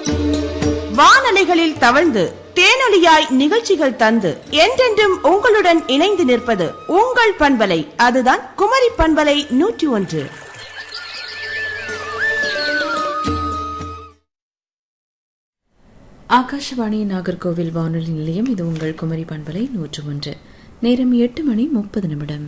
வானலைகளில் தவழ்ந்து தேனொலியாய் நிகழ்ச்சிகள் தந்து என்றென்றும் உங்களுடன் இணைந்து நிற்பது உங்கள் பண்பலை அதுதான் குமரி பண்பலை நூற்றி ஒன்று ஆகாஷவாணி நாகர்கோவில் வானொலி நிலையம் இது உங்கள் குமரி பண்பலை நூற்று ஒன்று நேரம் எட்டு மணி முப்பது நிமிடம்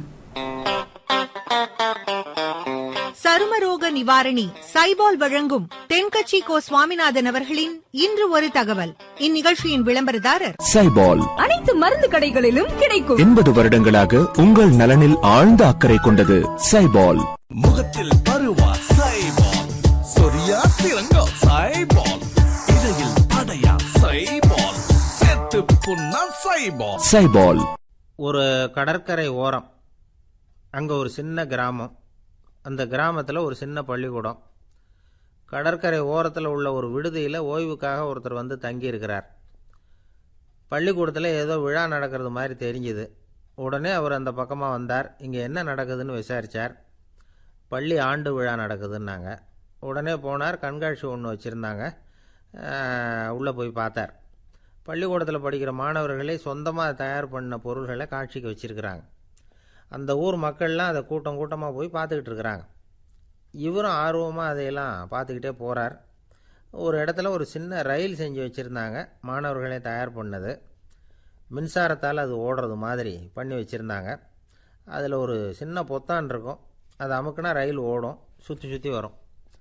சருமரோக நிவாரணி சைபால் வழங்கும் தென்கட்சி கோ சுவாமிநாதன் அவர்களின் இன்று ஒரு தகவல் இந்நிகழ்ச்சியின் விளம்பரதாரர் சைபால் அனைத்து மருந்து கடைகளிலும் கிடைக்கும் எண்பது வருடங்களாக உங்கள் நலனில் ஆழ்ந்த அக்கறை கொண்டது சைபால் முகத்தில் பருவா சைபால் சொரியா சிறங்கோ சைபால் இடையில் அடையா சைபால் செத்து புண்ணா சைபால் சைபால் ஒரு கடற்கரை ஓரம் அங்கே ஒரு சின்ன கிராமம் அந்த கிராமத்தில் ஒரு சின்ன பள்ளிக்கூடம் கடற்கரை ஓரத்தில் உள்ள ஒரு விடுதியில் ஓய்வுக்காக ஒருத்தர் வந்து தங்கியிருக்கிறார் பள்ளிக்கூடத்தில் ஏதோ விழா நடக்கிறது மாதிரி தெரிஞ்சுது உடனே அவர் அந்த பக்கமாக வந்தார் இங்கே என்ன நடக்குதுன்னு விசாரித்தார் பள்ளி ஆண்டு விழா நடக்குதுன்னாங்க உடனே போனார் கண்காட்சி ஒன்று வச்சுருந்தாங்க உள்ளே போய் பார்த்தார் பள்ளிக்கூடத்தில் படிக்கிற மாணவர்களே சொந்தமாக தயார் பண்ண பொருள்களை காட்சிக்கு வச்சுருக்கிறாங்க அந்த ஊர் மக்கள்லாம் அதை கூட்டம் கூட்டமாக போய் பார்த்துக்கிட்டு இருக்கிறாங்க இவரும் ஆர்வமாக அதையெல்லாம் பார்த்துக்கிட்டே போகிறார் ஒரு இடத்துல ஒரு சின்ன ரயில் செஞ்சு வச்சுருந்தாங்க மாணவர்களே தயார் பண்ணது மின்சாரத்தால் அது ஓடுறது மாதிரி பண்ணி வச்சுருந்தாங்க அதில் ஒரு சின்ன பொத்தான் இருக்கும் அதை அமுக்குனா ரயில் ஓடும் சுற்றி சுற்றி வரும்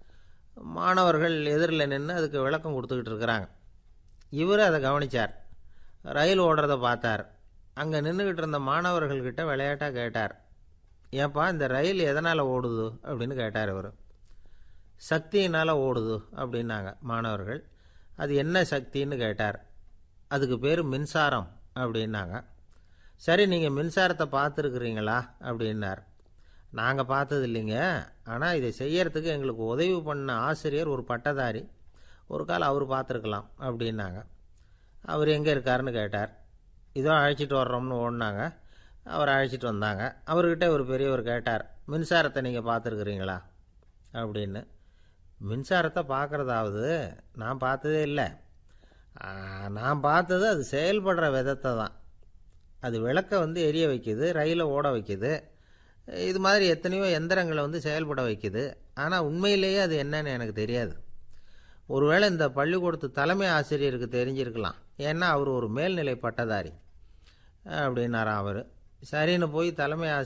மாணவர்கள் எதிரில் நின்று அதுக்கு விளக்கம் கொடுத்துக்கிட்டு இருக்கிறாங்க இவர் அதை கவனித்தார் ரயில் ஓடுறத பார்த்தார் அங்கே நின்றுக்கிட்டு இருந்த மாணவர்கள்கிட்ட விளையாட்டாக கேட்டார் ஏப்பா இந்த ரயில் எதனால் ஓடுது அப்படின்னு கேட்டார் இவர் சக்தியினால் ஓடுது அப்படின்னாங்க மாணவர்கள் அது என்ன சக்தின்னு கேட்டார் அதுக்கு பேர் மின்சாரம் அப்படின்னாங்க சரி நீங்கள் மின்சாரத்தை பார்த்துருக்குறீங்களா அப்படின்னார் நாங்கள் பார்த்தது இல்லைங்க ஆனால் இதை செய்யறதுக்கு எங்களுக்கு உதவி பண்ண ஆசிரியர் ஒரு பட்டதாரி ஒரு கால் அவர் பார்த்துருக்கலாம் அப்படின்னாங்க அவர் எங்கே இருக்காருன்னு கேட்டார் இதோ அழைச்சிட்டு வர்றோம்னு ஓடினாங்க அவர் அழைச்சிட்டு வந்தாங்க அவர்கிட்ட ஒரு பெரியவர் கேட்டார் மின்சாரத்தை நீங்கள் பார்த்துருக்குறீங்களா அப்படின்னு மின்சாரத்தை பார்க்குறதாவது நான் பார்த்ததே இல்லை ஆ, நான் பார்த்தது அது செயல்படுற விதத்தை தான் அது விளக்கை வந்து எரிய வைக்குது ரயிலை ஓட வைக்குது இது மாதிரி எத்தனையோ எந்திரங்களை வந்து செயல்பட வைக்குது ஆனால் உண்மையிலேயே அது என்னன்னு எனக்கு தெரியாது ஒருவேளை இந்த பள்ளிக்கூடத்து தலைமை ஆசிரியருக்கு தெரிஞ்சிருக்கலாம் ஏன்னா அவர் ஒரு மேல்நிலை பட்டதாரி அப்படின்னாராம் அவர் சரின்னு போய் தலைமை ஆசிரியர்